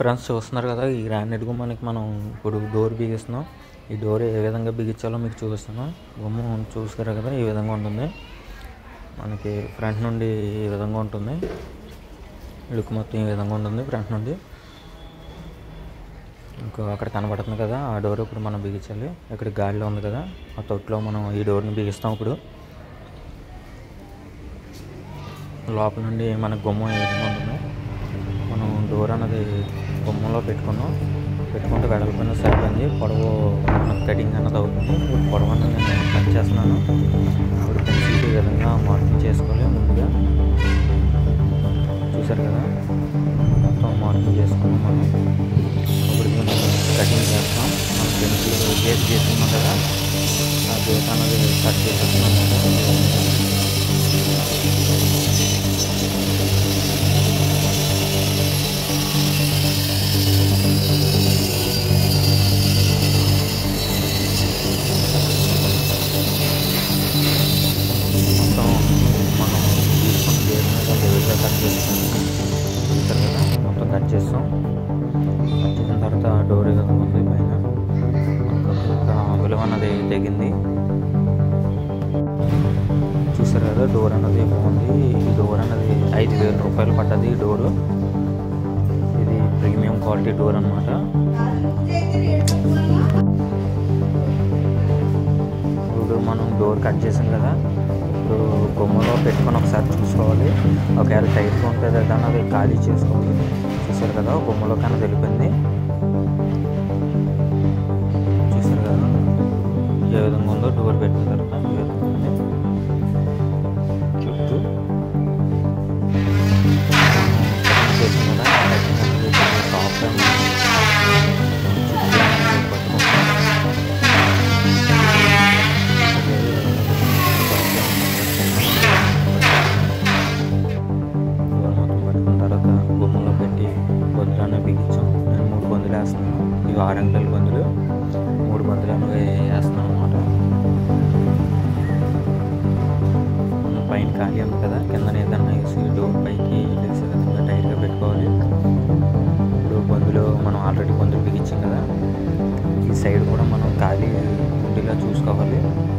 Friends చూస్తున్నారు కదా ఈ గ్రానైట్ గుమ్మానికి మనం ఇప్పుడు డోర్ బిగిస్తున్నాం ఈ డోర్ ఏ విధంగా బిగించాలో మీకు చూపిస్తాను గుమ్మం చూసారు కదా ఈ విధంగా ఉంటుంది మనకి ఫ్రంట్ నుండి ఈ విధంగా ఉంటుంది లుక్ మొత్తం ఈ విధంగా ఉంటుంది ఫ్రంట్ నుండి ఇంకో అక్కడ కనబడుతుంది కదా ఆ డోర్ ఇప్పుడు మనం బిగించాలి ఇక్కడ గాలిలో ఉంది కదా ఆ తొట్టులో మనం ఈ డోర్ని బిగిస్తాం ఇప్పుడు లోపల నుండి మన గుమ్మం ఏ విధంగా ఉంటుంది మనం డోర్ అన్నది గుమ్మంలో పెట్టుకున్నాం పెట్టుకుంటే వెడల్పోయిన సరిపోయింది పొడవు మనకు కటింగ్ అన్నది అవుతుంది ఇప్పుడు పొడవు అన్నది నేను కట్ చేస్తున్నాను ఇప్పుడు పెన్సిల్ ఈ విధంగా మార్కింగ్ చేసుకోవాలి ముందుగా చూసారు కదా మొత్తం మార్కింగ్ చేసుకున్నాం మనం ఇప్పుడు దీన్ని కటింగ్ చేస్తాం మనం పెన్సిల్ గేట్ చేసుకున్నాం కదా ఆ గేట్ అన్నది కట్ చేసేస్తున్నాం మొత్తం మనం తీసుకున్న గేట్ మీద లెవెల్గా కట్ చేసుకుంటాం చూసారు కదా మొత్తం కట్ చేస్తాం కట్ చేసిన తర్వాత డోర్ ఏదో ఉంది పైన ఇంకా విలువ అన్నది తెగింది చూసారు కదా డోర్ అన్నది బాగుంది ఈ డోర్ అన్నది ఐదు వేల రూపాయలు పడ్డది ఈ డోరు ఇది ప్రీమియం క్వాలిటీ డోర్ అనమాట ఇప్పుడు మనం డోర్ కట్ చేసాం కదా ఇప్పుడు గుమ్మలో పెట్టుకొని ఒకసారి చూసుకోవాలి ఒకవేళ టైట్గా ఉంటుంది కానీ అది ఖాళీ చేసుకోవాలి చూసారు కదా గుమ్మలో కన్నా తెలిపింది చూసారు కదా ఏ విధంగా ఉందో డోర్ పెట్టిన తర్వాత ఈ విధంగా ఉంది చుట్టూ కటింగ్ చేసాం కదా కటింగ్ అనేది సాఫ్ట్ మొత్తం పట్టుకున్న తర్వాత గుమ్మంలో పెట్టి బొందులను బిగించాం నేను మూడు బొందులు వేస్తున్నాను ఇవి ఆరు అంకెల బొందులు మూడు బొందులు అనేవి వేస్తున్నాను అనమాట పైన ఖాళీ ఉంది కదా కింద ఏదన్నా వేసి డోర్ పైకి లేసే విధంగా టైట్గా పెట్టుకోవాలి ఇప్పుడు బొందులు మనం ఆల్రెడీ బొందులు బిగించాం కదా ఈ సైడ్ కూడా మనం ఖాళీ ఉండేలా చూసుకోవాలి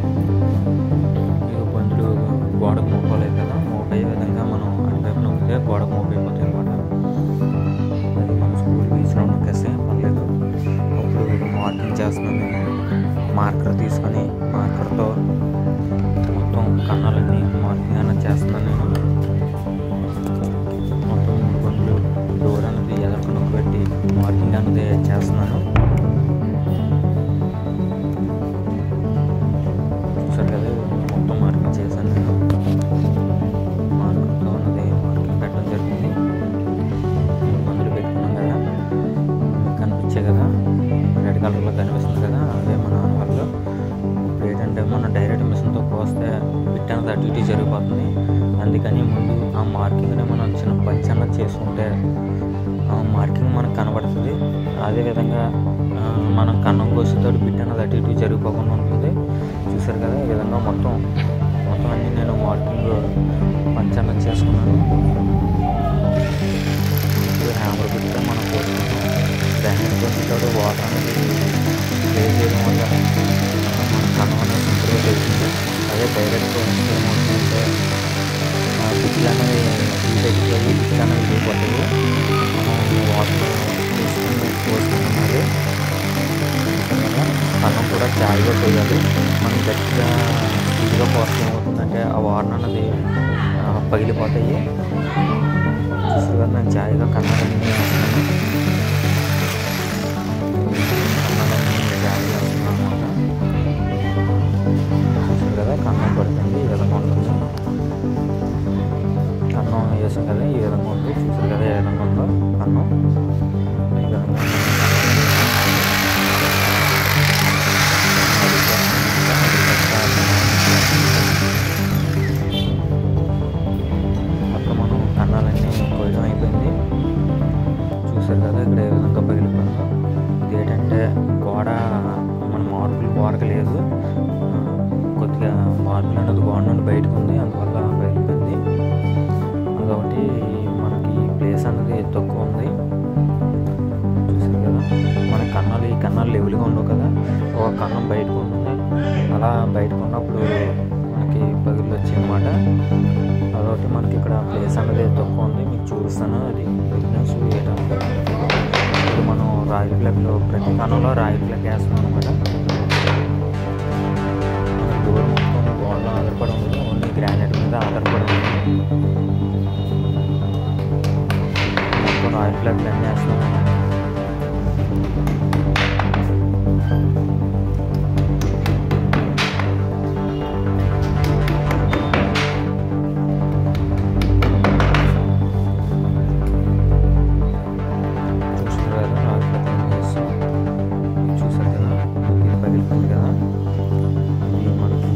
ఈ బొందులు గోడకు మోపలేదు కదా మోపే విధంగా మనం అటువైపు నొక్కితే గోడకు మోపైపోతాయి అనమాట అది మనం స్కూల్ బీచ్లో నొక్కేస్తే పర్లేదు ఇప్పుడు మార్కింగ్ చేస్తున్నాను నేను మార్కర్ తీసుకొని మార్కర్తో మొత్తం కన్నాలన్నీ మార్కింగ్ అనేది చేస్తున్నాను నేను మొత్తం మూడు బొందులు డోర్ అనేది ఎదరికి నొక్కి పెట్టి మార్కింగ్ అనేది చేస్తున్నాను చూసారు కదా మొత్తం మార్కింగ్ చేశాను నేను మార్కింగ్తో ఉన్నది మార్కింగ్ పెట్టడం జరిగింది మందులు పెట్టుకున్నాం కదా మీకు కనిపించే కదా రెడ్ కలర్లో కనిపిస్తుంది కదా అదే మన వాళ్ళు ఇప్పుడు ఏంటంటే మనం డైరెక్ట్ మిషన్తో కోస్తే బిట్ అనేది అటు ఇటు జరిగిపోతుంది అందుకని ముందు ఆ మార్కింగ్ని మనం చిన్న పంచ్ అన్నది చేసుకుంటే ఆ మార్కింగ్ మనకు కనబడుతుంది అదేవిధంగా ఆ, మనం కన్నం కోసేటప్పుడు బిట్ అనేది అటు ఇటు జరిగిపోకుండా ఉంటుంది చూసారు కదా ఈ విధంగా మొత్తం మొత్తం అన్ని నేను మార్కింగ్ పంచ్ అన్నది చేసుకున్నాను ఇప్పుడు హ్యామర్ బిట్తో మనం కోసుకుంటాం గ్రానైట్ కోసేటప్పుడు వాటర్ అనేది స్ప్రే చేయడం వల్ల మన కన్నం అనేది సింపుల్గా తెలిసింది అదే డైరెక్ట్ కోస్తే ఏమవుతుందంటే బిట్లు అనేవి హీట్ ఎక్కిపోయి బిట్లు అనేవి వెళ్ళిపోతాయి మనం వాటర్ వేసుకుని కోసుకుంటున్నది కన్నం కూడా చాయ్గా పోయాలి మనం గట్టిగా స్పీడ్గా పోస్తే ఏమవుతుందంటే ఆ వాటర్ అన్నది ఆ, పగిలిపోతాయి చూసారు కదా నేను చాయ్గా కన్నాలన్నీ వేస్తున్నాను కన్నాలన్నీ చాయ్గా వేస్తున్నాను అనమాట చూసారు కదా కన్నం పడుతుంది ఈ విధంగా ఉంటుంది కన్నం వేసాం కదా ఈ విధంగా ఉంది చూసారు కదా ఏ విధంగా ఉందో కన్నం ఈ విధంగా అప్పుడు మనం కన్నాలన్నీ కోయడం అయిపోయింది చూసారు కదా ఇక్కడ ఏ విధంగా పగిలిపోయిందో ఇది ఏంటంటే గోడ మన మార్పులు గోడకు లేదు ఆ, కొద్దిగా మార్పులు అనేది గోడ నుండి బయటకు ఉంది అందువల్ల పగిలిపోయింది అదొకటి మనకి ప్లేస్ అనేది తక్కువ ఉంది కన్నం బయటకు ఉంది అలా బయటకు ఉన్నప్పుడు మనకి పగిలి వచ్చింది అనమాట అదొకటి మనకి ఇక్కడ ప్లేస్ అనేది తక్కువ ఉంది మీకు చూపిస్తాను అది బిజినెస్ ఏంటంటే ఇప్పుడు మనం రాయి ప్లగ్లో ప్రతి కన్నంలో రాయి ప్లగ్ వేస్తున్నాం అనమాట డోర్ మొత్తం గోడలో ఆధారపడి ఉంది ఓన్లీ గ్రానైట్ మీద ఆధారపడి ఉంది మొత్తం రాయి ప్లగ్లు అన్నీ వేస్తున్నాం మనం. చూసారు కదా రాగి ప్లగ్ వేస్తాం చూసారు కదా ఇది పగిలిపోయింది కదా ఇది మనకి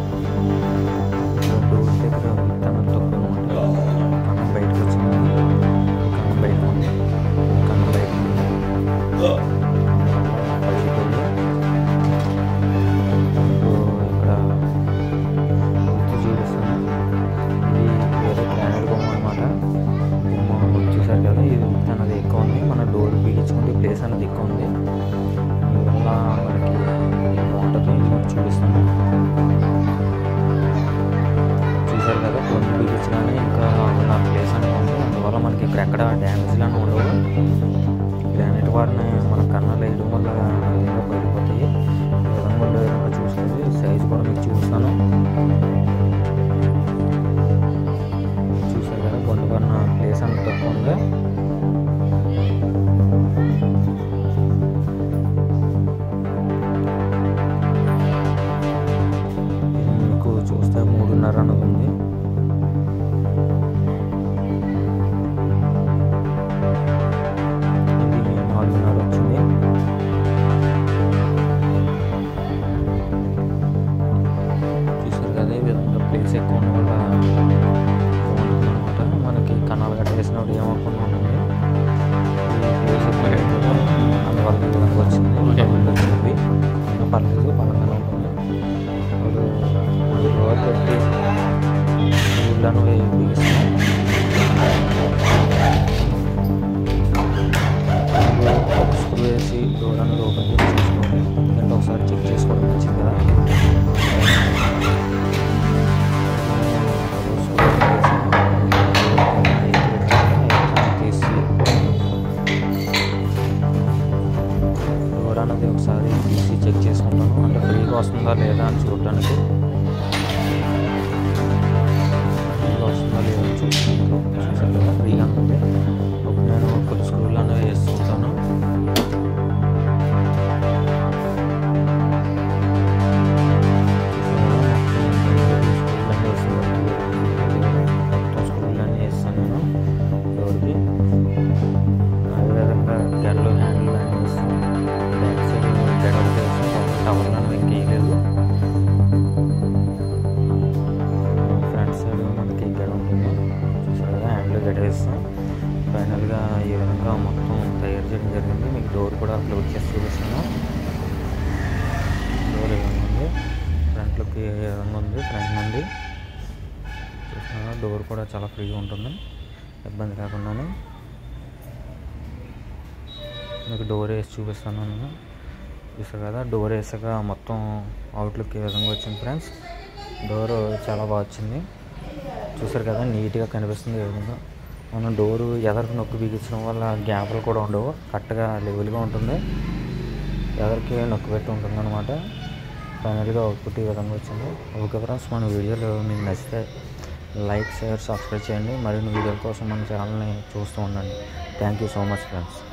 డోర్ దగ్గర కన్నం తక్కువ అనమాట కన్నం బయటకు వచ్చింది కన్నం బయట ఉంది కన్నం బయట ఉంది పగిలిపోయింది ఇప్పుడు ఇక్కడ గుర్తు చూపిస్తాను ఇది వేరే గ్రానైట్ బొమ్మ అనమాట బొమ్మ చూసారు కదా ఇది విత్ అనేది ఎక్కువ ఉంది మన డోర్ బిగించుకుంటే ప్లేస్ అనేది ఎక్కువ ఉంది అందువల్ల మనకి బాగుంటుంది నేను చూపిస్తాను చూసారు కదా కొన్ని బిగించగానే ఇంకా నా ప్లేస్ అనేది ఉంది అందువల్ల మనకి ఇక్కడ ఎక్కడ డ్యామేజ్లు అని ఉండవు గ్రానైట్ వారిని మన కన్నాలు వేయడం వల్ల ఆ విధంగా పడిపోతాయి ఈ విధంగా ఉండే విధంగా చూసుకోండి సైజ్ కూడా మీకు చూపిస్తాను చూసారు కదా కొన్ని కొన్న ప్లేస్ అంత తక్కువ ఉంది ఇది మీకు చూస్తే మూడున్నర అనేది ఉంది ఇది నాలుగున్నర వచ్చింది చూసారు కదా ఈ విధంగా ప్లేస్ ఎక్కువ ఉండడం వల్ల బాగుంటుంది అనమాట మనకి కన్నాలు గట్ట వేసినప్పుడు ఏమనుకున్నా ఉంటుంది ఈ ప్లేస్ ఎక్కువ అయిపోతే అందువల్ల ఈ విధంగా వచ్చింది టేబుల్ చెప్పి పర్లేదు బలంగానే ఉంటుంది ఇప్పుడు మనం డోర్ పెట్టి ఊళ్ళను బిగిస్తాం ఒక స్క్రూ వేసి డోర్ అనేది ఓపెన్ చేసి చూసుకోండి ఎందుకంటే ఒకసారి చెక్ చేసుకోవడం మంచిది కదా తీసి డోర్ అనేది ఒకసారి తీసి చెక్ చేసుకుంటాను అంటే ఫ్రీగా వస్తుందా లేదా అని చూడడానికి ఫ్రీగా వస్తుందా లేదా అని చూసుకుంటాను చూసారు కదా ఫ్రీగా ఉంది ఇప్పుడు నేను కొద్ది స్క్రూలు అనేవి వేస్తుంటాను మొత్తం స్క్రూలన్నీ వేస్తాను నేను డోర్కి అదేవిధంగా గెడలు హ్యాండిల్ అన్నీ వేస్తాను బ్యాక్ సైడ్ గెడలు వేస్తాం టవర్ అనేది ఇంకేయలేదు ఫ్రంట్ సైడ్ మనకి గెడ ఉంటుంది చూసారు కదా హ్యాండిల్ గెడ వేస్తాం ఫైనల్గా ఈ విధంగా మొత్తం తయారు చేయడం జరిగింది మీకు డోర్ కూడా క్లోజ్ చేసి చూపిస్తాను డోర్ ఏ విధంగా ఉంది ఫ్రంట్లోకి ఏ విధంగా ఉంది ఫ్రంట్ నుండి చూస్తున్నారా డోర్ కూడా చాలా ఫ్రీగా ఉంటుంది ఇబ్బంది కాకుండానే మీకు డోర్ వేసి చూపిస్తాను నేను చూసారు కదా డోర్ వేసాక మొత్తం అవుట్లుక్ ఏ విధంగా వచ్చింది ఫ్రెండ్స్ డోర్ చాలా బాగా వచ్చింది చూసారు కదా నీట్గా కనిపిస్తుంది ఏ విధంగా మనం డోరు ఎదరికి నొక్కి బిగించడం వల్ల గ్యాప్లు కూడా ఉండవు కరెక్ట్గా లెవెల్గా ఉంటుంది ఎదరికి నొక్కి పెట్టి ఉంటుంది అనమాట ఫైనల్గా అవుట్పుట్ ఈ విధంగా వచ్చింది ఓకే ఫ్రెండ్స్ మన వీడియోలు మీకు నచ్చితే లైక్ షేర్ సబ్స్క్రైబ్ చేయండి మరిన్ని వీడియోల కోసం మన ఛానల్ని చూస్తూ ఉండండి thank you so much friends